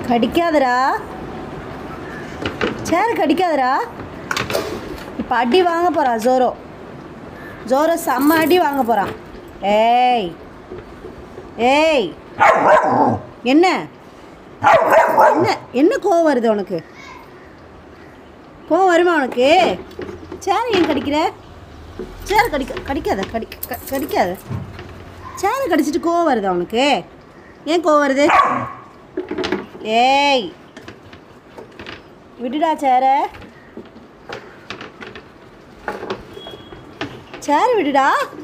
கடிக்காதடா சேர் கடிக்காதடா இப்போ அடி வாங்க போகிறான் ஜோரோ ஜோரோ செம்ம அடி வாங்க போகிறான் ஏய் ஏய் என்ன என்ன என்ன கோவம் வருது உனக்கு கோவம் வருமா உனக்கு சேர் ஏன் கடிக்கிற சேர் கடிக்க கடிக்காத கடி க- கடிக்காத சேரை கடிச்சிட்டு கோவம் வருதா உனக்கு ஏன் கோவம் வருது ஏய் விடுடா சேரை சேரை விடுடா